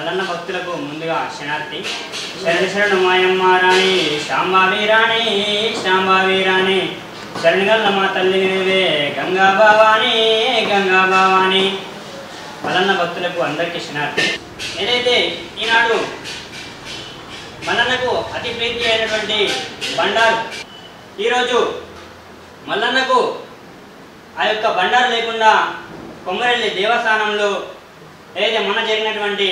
మల్లన్న భక్తులకు ముందుగా శనార్థి శరణు శరణు మాయమ్మ రాణి శాంబావి రాణి శాంబావి రాణి శరణుగల్ల మా తల్లి నీవే గంగా భవాని గంగా భవాని మల్లన్న భక్తులకు అందరికీ శనార్థి ఏదైతే ఈనాడు మల్లన్నకు అతి ప్రీతి అయినటువంటి బండారు ఈరోజు మల్లన్నకు ఆ యొక్క బండారు లేకుండా కొమ్మరెల్లి దేవస్థానంలో ఏదైతే మొన్న జరిగినటువంటి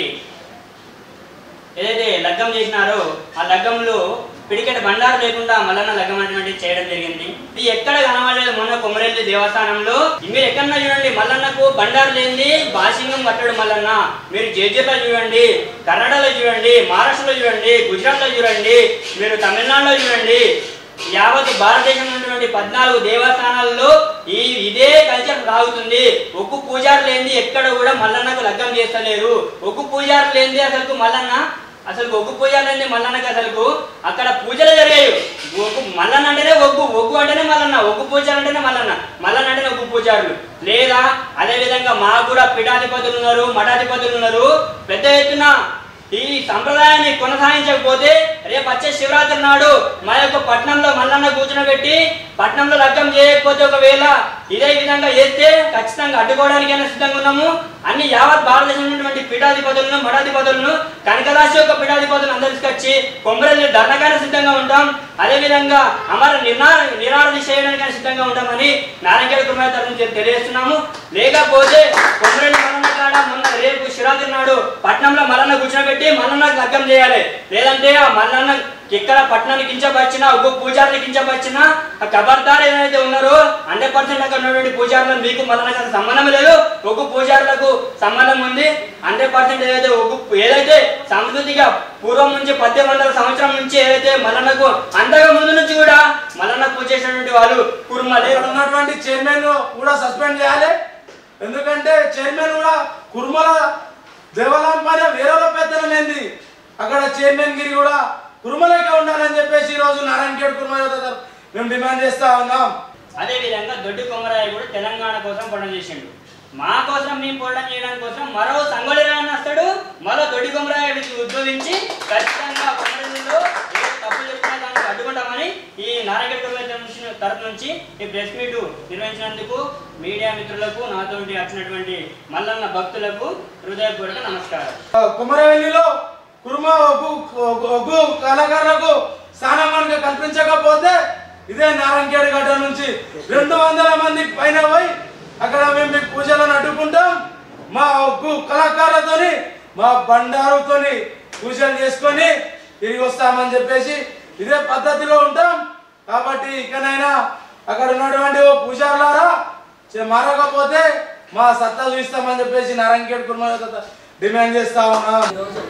ఏదైతే లగ్గం చేసినారో ఆ లగ్గంలో పిడికెట్ బండారు లేకుండా మల్లన్న లగ్గం అనేటువంటి చేయడం జరిగింది ఇది ఎక్కడ కనబడలేదు మొన్న కొమరెల్లి దేవస్థానంలో మీరు ఎక్కడన్నా చూడండి మల్లన్నకు బండారు లేనిది బాసింగం కట్టడు మల్లన్న మీరు జేజర్లో చూడండి కన్నడలో చూడండి మహారాష్ట్రలో చూడండి గుజరాత్లో చూడండి మీరు తమిళనాడులో చూడండి యావత్ భారతదేశంలో ఉన్నటువంటి పద్నాలుగు దేవస్థానాల్లో ఈ ఇదే కల్చర్ సాగుతుంది ఒక్కు పూజారు లేనిది ఎక్కడ కూడా మల్లన్నకు లగ్గం చేస్తలేరు ఒక్కు పూజారు లేనిది అసలు మల్లన్న అసలు ఒగ్గు పూజలు లేనిది మల్లన్నకి అసలు అక్కడ పూజలు జరిగాయి ఒగ్గు మల్లన్న అంటేనే ఒగ్గు ఒగ్గు అంటేనే మల్లన్న ఒగ్గు పూజలు అంటేనే మల్లన్న మల్లన్న అంటేనే ఒగ్గు పూజారులు లేదా అదే విధంగా మాకు కూడా పీఠాధిపతులు ఉన్నారు మఠాధిపతులు ఉన్నారు పెద్ద ఎత్తున ఈ సంప్రదాయాన్ని కొనసాగించకపోతే రేపు వచ్చే శివరాత్రి నాడు మా యొక్క పట్నంలో మల్లన్న కూర్చునబెట్టి పట్నంలో లగ్గం చేయకపోతే ఒకవేళ ఇదే విధంగా చేస్తే ఖచ్చితంగా అడ్డుకోవడానికైనా సిద్ధంగా ఉన్నాము అన్ని యావత్ భారతదేశంలో ఉన్నటువంటి పీఠాధిపతులను మఠాధిపతులను కనకదాసి యొక్క పీఠాధిపతులను అందరూ తీసుకొచ్చి కొమ్మరెల్లి ధర్నకైనా సిద్ధంగా ఉంటాం అదే విధంగా అమర నిర్ణా నిరారణ చేయడానికైనా సిద్ధంగా ఉంటామని నారాయణ కుమార్ తరఫు నుంచి తెలియజేస్తున్నాము లేకపోతే కొమ్మరెల్లి మల్లన్న కాడ మొన్న రేపు శివరాత్రి నాడు పట్నంలో మల్లన్న కూర్చోబెట్టి మల్లన్నకు లగ్గం చేయాలి లేదంటే ఆ మల్లన్న ఇక్కడ పట్టణాన్ని కించపరిచిన ఒక్క పూజారిని కించపరిచిన ఆ కబర్దార్ ఏదైతే ఉన్నారో హండ్రెడ్ పర్సెంట్ అక్కడ ఉన్నటువంటి పూజారులు మీకు మల్లన్నకు అసలు సంబంధం లేదు ఒక్క పూజారులకు సంబంధం ఉంది హండ్రెడ్ పర్సెంట్ ఏదైతే ఒక్క ఏదైతే సంస్కృతిగా పూర్వం నుంచి పద్దెనిమిది వందల సంవత్సరం నుంచి ఏదైతే మల్లన్నకు అంతగా ముందు నుంచి కూడా మల్లన్న పూజ చేసినటువంటి వాళ్ళు కుర్మలే ఇక్కడ ఉన్నటువంటి చైర్మన్ కూడా సస్పెండ్ చేయాలి ఎందుకంటే చైర్మన్ కూడా కుర్మల దేవాలయం పైన వేరే పెద్దలు లేని అక్కడ చైర్మన్ గిరి కూడా కుర్మలకే ఉండాలని చెప్పేసి ఈ రోజు నారాయణ ఖేడ్ కుర్మ యువత తరఫు మేము డిమాండ్ చేస్తా ఉన్నాం అదే విధంగా దొడ్డి కొమరాయి కూడా తెలంగాణ కోసం పోవడం చేసిండు మా కోసం మేము పోవడం చేయడం కోసం మరో సంగోళి రాయని వస్తాడు మరో దొడ్డి కొమరాయి ఉద్భవించి ఖచ్చితంగా కొమరలో ఏ తప్పు చెప్పినా దానికి అడ్డుకుంటామని ఈ నారాయణ కుటుంబ తరఫు నుంచి ఈ ప్రెస్ మీట్ నిర్వహించినందుకు మీడియా మిత్రులకు నాతోటి వచ్చినటువంటి మల్లన్న భక్తులకు హృదయపూర్వక నమస్కారం కుమరవెల్లిలో కుర్మ ఒగ్గు ఒగ్గు కళాకారులకు స్థానం కనుక కల్పించకపోతే ఇదే నారాయణఖేడ్ గడ్డ నుంచి రెండు వందల మంది పైన పోయి అక్కడ మేము మీకు పూజలను అడ్డుకుంటాం మా ఒగ్గు కళాకారులతోని మా బండారుతోని పూజలు చేసుకొని తిరిగి వస్తామని చెప్పేసి ఇదే పద్ధతిలో ఉంటాం కాబట్టి ఇకనైనా అక్కడ ఉన్నటువంటి ఓ పూజారులారా చే- మారకపోతే మా సత్తా చూపిస్తామని చెప్పేసి నారాయణఖేడ్ కుర్మ యువత డిమాండ్ చేస్తా ఉన్నాం ఈరోజు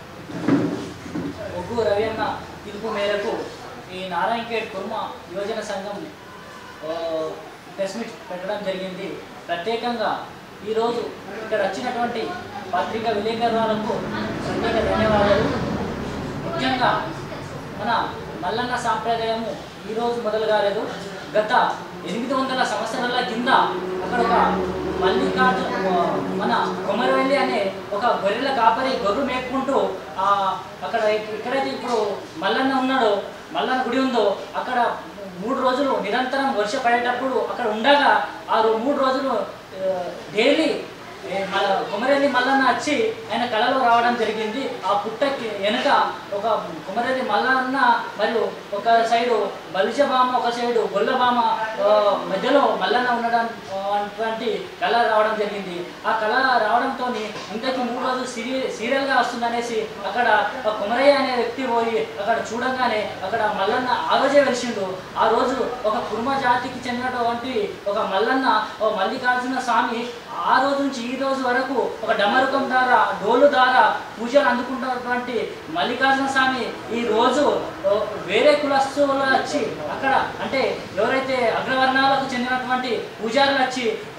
ఒగ్గు రవి అన్న పిలుపు మేరకు ఈ నారాయణఖేడ్ కుర్మ యువజన సంఘం ఆ, ప్రెస్ మీట్ పెట్టడం జరిగింది ప్రత్యేకంగా ఈరోజు ఇక్కడ వచ్చినటువంటి పత్రికా విలేకరులకు ప్రత్యేక ధన్యవాదాలు ముఖ్యంగా మన మల్లన్న సాంప్రదాయము ఈరోజు మొదలు కాలేదు గత ఎనిమిది వందల సంవత్సరాల కింద అక్కడ ఒక మల్లికార్జున మన కొమరవెల్లి అనే ఒక గొర్రెల కాపరి గొర్రెలు మేపుకుంటూ ఆ అక్కడ ఎక్కడైతే ఇప్పుడు మల్లన్న ఉన్నాడో మల్లన్న గుడి ఉందో అక్కడ మూడు రోజులు నిరంతరం వర్ష పడేటప్పుడు అక్కడ ఉండగా ఆ రో- మూడు రోజులు డైలీ ఏ మన కుమరెల్లి మల్లన్న వచ్చి ఆయన కళలో రావడం జరిగింది ఆ పుట్టకి వెనక ఒక కుమరెల్లి మల్లన్న మరియు ఒక సైడు బలిజబామ ఒక సైడు గొల్లబామ ఆ, మధ్యలో మల్లన్న ఉండడం ఆ, అటువంటి కళ రావడం జరిగింది ఆ కళ రావడంతో ఇంతకు మూడు రోజులు సీరి సీరియల్గా వస్తుందనేసి అక్కడ ఆ కుమరయ్య అనే వ్యక్తి పోయి అక్కడ చూడంగానే అక్కడ మల్లన్న ఆ రోజే వెలిసిండు ఆ రోజు ఒక కుర్మ జాతికి చెందినటువంటి ఒక మల్లన్న ఓ మల్లికార్జున స్వామి ఆ రోజు నుంచి ఈ రోజు వరకు ఒక డమరుకం ద్వారా డోలు ద్వారా పూజలు అందుకుంటున్నటువంటి మల్లికార్జున స్వామి ఈ రోజు ఓ, వేరే కులస్తులు వచ్చి అక్కడ అంటే ఎవరైతే అగ్రవర్ణాలకు చెందినటువంటి పూజారులు వచ్చి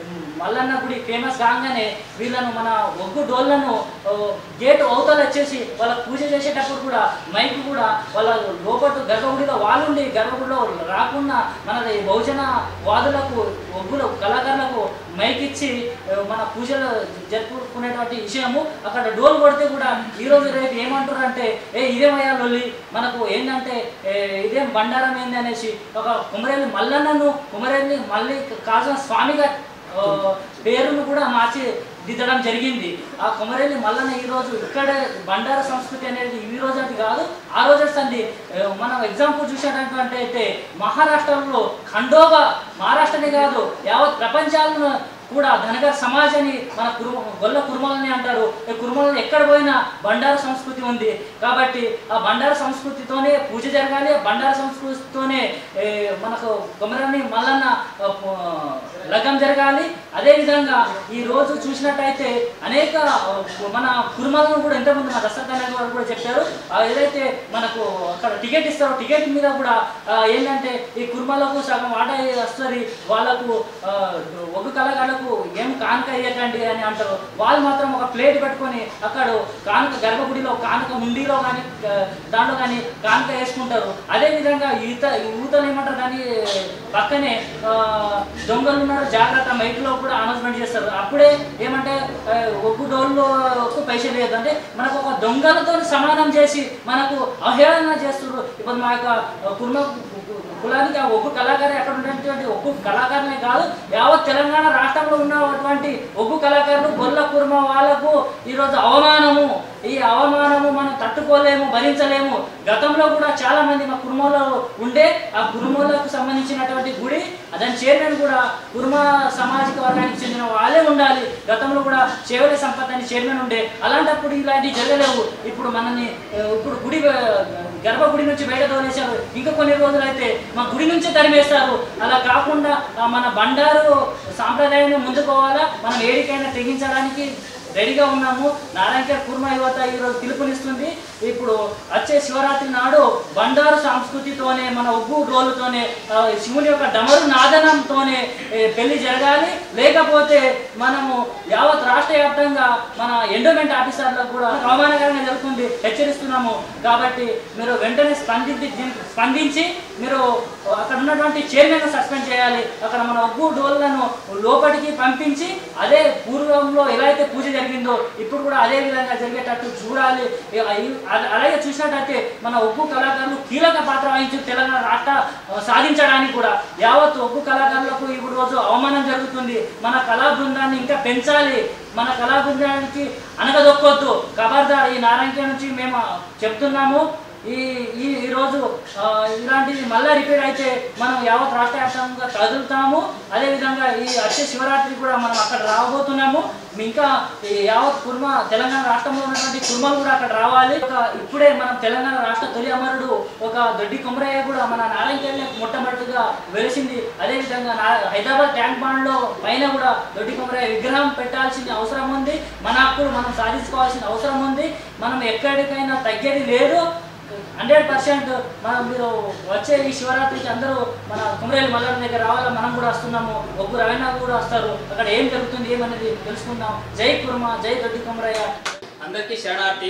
మల్లన్న గుడి ఫేమస్ కాగానే వీళ్ళను మన ఒగ్గు డోళ్ళను ఓ, గేట్ అవతల వచ్చేసి వాళ్ళ పూజ చేసేటప్పుడు కూడా మైక్ కూడా వాళ్ళ లోపల గర్భగుడిలో వాళ్ళుండి గర్భగుడిలో రాకుండా మన బహుజన వాదులకు ఒగ్గుల కళాకారులకు మైక్ ఇచ్చి ఆ, మన పూజలు జరుపుకునేటువంటి విషయము అక్కడ డోల్ కొడితే కూడా ఈ రోజు రేపు ఏమంటారు అంటే ఏ ఇదేమయ్యా లొల్లి మనకు ఏంటంటే ఏ, ఇదేం బండారం ఏంది అనేసి ఒక కుమరేలి మల్లన్నను కుమరేలి మళ్ళీ కాసిన స్వామిగా ఆ, పేరును కూడా మార్చి దిద్దడం జరిగింది ఆ కొమరేలి మల్లన్న ఈ రోజు ఇక్కడే బండార సంస్కృతి అనేది ఈ రోజు అది కాదు ఆ రోజు వస్తుంది మనం ఎగ్జాంపుల్ చూసేటటువంటి అయితే మహారాష్ట్రలో ఖండోబా మహారాష్ట్రనే కాదు యావత్ ప్రపంచాలను కూడా ధనగర్ సమాజ్ అని మన కురుమ గొల్ల కుర్మలని అంటారు ఈ కుర్మలను ఎక్కడ పోయినా బండార సంస్కృతి ఉంది కాబట్టి ఆ బండార సంస్కృతితోనే పూజ జరగాలి ఆ బండార సంస్కృతితోనే ఏ, మనకు కొమరని మల్లన్న ఆ, పు- లగ్గం జరగాలి అదేవిధంగా ఈ రోజు చూసినట్టయితే అనేక ఆ, మన కుర్మలను కూడా ఇంతకుముందు మా దశరథ నాయుడు గారు కూడా చెప్పారు ఆ, ఏదైతే మనకు అక్కడ టికెట్ ఇస్తారో టికెట్ మీద కూడా ఆ, ఏంటంటే ఈ కుర్మలకు సగం వాటా వస్తుంది వాళ్ళకు ఆ, ఒగ్గు కళాకారులకు ఏం కానుక ఇవ్వకండి అని అంటారు వాళ్ళు మాత్రం ఒక ప్లేట్ పెట్టుకొని అక్కడ కానుక గర్భగుడిలో కానుక ఉండిలో కానీ దాంట్లో కానీ కానుక వేసుకుంటారు అదే విధంగా ఈత యూతలు ఏమంటారు కానీ పక్కనే ఆ, దొంగలు ఉన్నారు జాగ్రత్త మైక్లో కూడా అనౌన్స్మెంట్ చేస్తారు అప్పుడే ఏమంటే ఆ, ఒగ్గు డోళ్ళు పైసలు లేదు అంటే మనకు ఒక దొంగలతో సమానం చేసి మనకు అవహేళన చేస్తున్నారు ఇప్పుడు మా యొక్క కుర్మ కులానికి ఆ ఒగ్గు కళాకారు అక్కడ ఉన్నటువంటి ఒగ్గు కళాకారులే కాదు యావత్ తెలంగాణ రాష్ట్రంలో ఉన్నటువంటి ఒగ్గు కళాకారులు గొల్ల కుర్మ వాళ్ళకు ఈరోజు అవమానము ఈ అవమానము మనం తట్టుకోలేము భరించలేము గతంలో కూడా చాలా మంది మా కుర్మలో ఉండే ఆ కుర్మలకు సంబంధించినటువంటి గుడి దాని చైర్మన్ కూడా కుర్మ సామాజిక వర్గానికి చెందిన వాళ్ళే ఉండాలి గతంలో కూడా చేవలి సంపత్ అని చైర్మన్ ఉండే అలాంటప్పుడు ఇలాంటివి జరగలేవు ఇప్పుడు మనల్ని ఆ, ఇప్పుడు గుడి ఆ, గర్భగుడి నుంచి బయట తోలేశారు ఇంకా కొన్ని రోజులు అయితే మా గుడి నుంచి తరిమేస్తారు అలా కాకుండా ఆ, మన బండారు సాంప్రదాయాన్ని ముందుకోవాలా మనం ఏడికైనా తెగించడానికి రెడీగా ఉన్నాము నారాయణ కుర్మ యువత ఈరోజు పిలుపునిస్తుంది ఇప్పుడు వచ్చే శివరాత్రి నాడు బండారు సంస్కృతితోనే మన ఒగ్గు డోలుతోనే ఆ, శివుని యొక్క డమరు నాదనంతోనే ఏ, పెళ్లి జరగాలి లేకపోతే మనము యావత్ రాష్ట్ర వ్యాప్తంగా మన ఎండోమెంట్ ఆఫీసర్లకు కూడా అవమానకరంగా జరుగుతుంది హెచ్చరిస్తున్నాము కాబట్టి మీరు వెంటనే స్పందించి దీనికి స్పందించి మీరు అక్కడ ఉన్నటువంటి చైర్మన్ సస్పెండ్ చేయాలి అక్కడ మన ఒగ్గు డోళ్లను లోపలికి పంపించి అదే పూర్వంలో ఎలా అయితే పూజ జరిగిందో ఇప్పుడు కూడా అదే విధంగా జరిగేటట్టు చూడాలి ఇ- ఇ- అల- అలాగే చూసినట్టయితే మన ఒగ్గు కళాకారులు కీలక పాత్ర వహించి తెలంగాణ రాష్ట్ర ఆ, సాధించడానికి కూడా యావత్ ఒగ్గు కళాకారులకు ఇప్పుడు రోజు అవమానం జరుగుతుంది మన కళా బృందాన్ని ఇంకా పెంచాలి మన కళా బృందానికి అనగదొక్కొద్దు ఖబర్దార్ ఈ నారాయణ నుంచి మేము చెప్తున్నాము ఈ ఈ ఈరోజు ఆ, ఇలాంటిది మళ్ళా రిపీట్ అయితే మనం యావత్ రాష్ట్ర వ్యాప్తంగా కదులుతాము అదేవిధంగా ఈ వచ్చే శివరాత్రి కూడా మనం అక్కడ రాబోతున్నాము ఇంకా ఈ యావత్ కుర్మ తెలంగాణ రాష్ట్రంలో ఉన్నటువంటి కుర్మలు కూడా అక్కడ రావాలి ఒక ఇప్పుడే మనం తెలంగాణ రాష్ట్ర తొలి అమరుడు ఒక దొడ్డి కుమరయ్య కూడా మన నారాయణ మొట్టమొదటిగా వెలిసింది అదేవిధంగా నా హైదరాబాద్ ట్యాంక్ బాండ్ లో పైన కూడా దొడ్డి కుమరయ్య విగ్రహం పెట్టాల్సిన అవసరం ఉంది మన హక్కులు మనం సాధించుకోవాల్సిన అవసరం ఉంది మనం ఎక్కడికైనా తగ్గేది లేదు హండ్రెడ్ పర్సెంట్ మనం మీరు వచ్చే ఈ శివరాత్రికి అందరూ మన కుమరేలి మల్లన్న దగ్గర రావాలా మనం కూడా వస్తున్నాము ఒగ్గు రవీణ కూడా వస్తారు అక్కడ ఏం జరుగుతుంది ఏమనేది తెలుసుకుందాం జై కుర్మ జై దొడ్డి కుమరయ్య అందరికీ శరణార్థి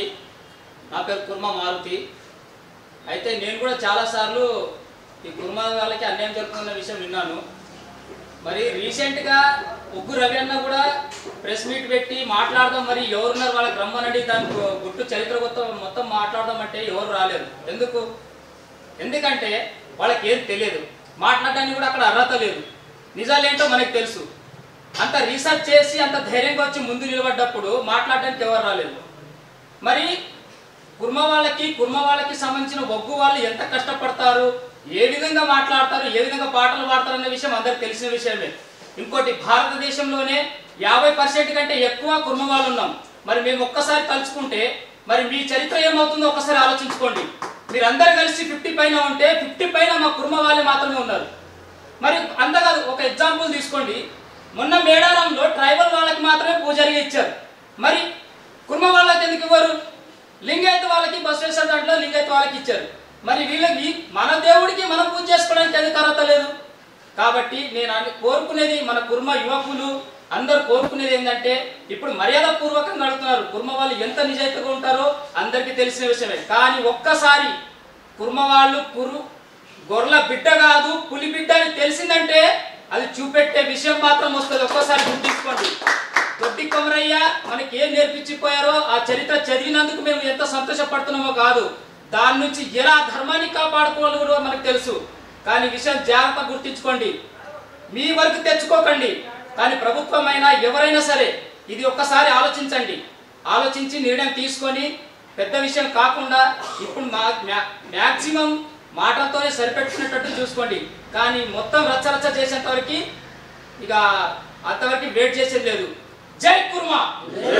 నా పేరు కుర్మ మారుతి అయితే నేను కూడా చాలాసార్లు ఈ కుర్మ వాళ్ళకి అన్యాయం జరుగుతున్న విషయం విన్నాను మరి రీసెంట్గా ఉగ్గు రవి అన్న కూడా ప్రెస్ మీట్ పెట్టి మాట్లాడదాం మరి ఎవరున్నారు వాళ్ళకి రమ్మనండి దాని గు- గుట్టు చరిత్ర మొత్తం మొత్తం మాట్లాడదాం అంటే ఎవరు రాలేరు ఎందుకు ఎందుకంటే వాళ్ళకి ఏం తెలియదు మాట్లాడడానికి కూడా అక్కడ అర్హత లేదు నిజాలేంటో మనకు తెలుసు అంత రీసెర్చ్ చేసి అంత ధైర్యంగా వచ్చి ముందు నిలబడ్డప్పుడు మాట్లాడడానికి ఎవరు రాలేదు మరి కుర్మ వాళ్ళకి కుర్మ వాళ్ళకి సంబంధించిన ఒగ్గు వాళ్ళు ఎంత కష్టపడతారు ఏ విధంగా మాట్లాడతారు ఏ విధంగా పాటలు పాడతారు అనే విషయం అందరికి తెలిసిన విషయమే ఇంకోటి భారతదేశంలోనే యాభై పర్సెంట్ కంటే ఎక్కువ కుర్మ వాళ్ళు ఉన్నాం మరి మేము ఒక్కసారి తలుచుకుంటే మరి మీ చరిత్ర ఏమవుతుందో ఒక్కసారి ఆలోచించుకోండి మీరందరూ కలిసి ఫిఫ్టీ పైన ఉంటే ఫిఫ్టీ పైన మా కుర్మ వాళ్ళే మాత్రమే ఉన్నారు మరి అంతకాదు ఒక ఎగ్జాంపుల్ తీసుకోండి మొన్న మేడారంలో ట్రైబల్ వాళ్ళకి మాత్రమే పూజారిగా ఇచ్చారు మరి కుర్మ వాళ్ళకి ఎందుకు ఇవ్వరు లింగాయత్ వాళ్ళకి బసవేశ్వర దాంట్లో లింగాయత్ వాళ్ళకి ఇచ్చారు మరి వీళ్ళకి మన దేవుడికి మనం పూజ చేసుకోవడానికి ఎందుకు అర్హత లేదు కాబట్టి నేను అన్ని- కోరుకునేది మన కుర్మ యువకులు అందరు కోరుకునేది ఏంటంటే ఇప్పుడు మర్యాద పూర్వకంగా అడుగుతున్నారు కుర్మ వాళ్ళు ఎంత నిజాయితీగా ఉంటారో అందరికీ తెలిసిన విషయమే కానీ ఒక్కసారి కుర్మ వాళ్ళు కురు గొర్రెల బిడ్డ కాదు పులి బిడ్డ అని తెలిసిందంటే అది చూపెట్టే విషయం మాత్రం వస్తుంది ఒక్కసారి గుర్తించుకోండి దొడ్డి కొమరయ్య మనకి ఏం నేర్పించిపోయారో ఆ చరిత్ర చదివినందుకు మేము ఎంత సంతోషపడుతున్నామో కాదు దాని నుంచి ఎలా ధర్మాన్ని కాపాడుకోవాలో కూడా మనకు తెలుసు కానీ ఈ విషయం జాగ్రత్త గుర్తించుకోండి మీ వరకు తెచ్చుకోకండి కానీ ప్రభుత్వం అయినా ఎవరైనా సరే ఇది ఒక్కసారి ఆలోచించండి ఆలోచించి నిర్ణయం తీసుకొని పెద్ద విషయం కాకుండా ఇప్పుడు మా మ్యాక్సిమం మాటలతోనే సరిపెట్టుకునేటట్టు చూసుకోండి కానీ మొత్తం రచ్చరచ్చ చేసేంత వరకు ఇక అంతవరకు వెయిట్ చేసేది లేదు జై కుర్మా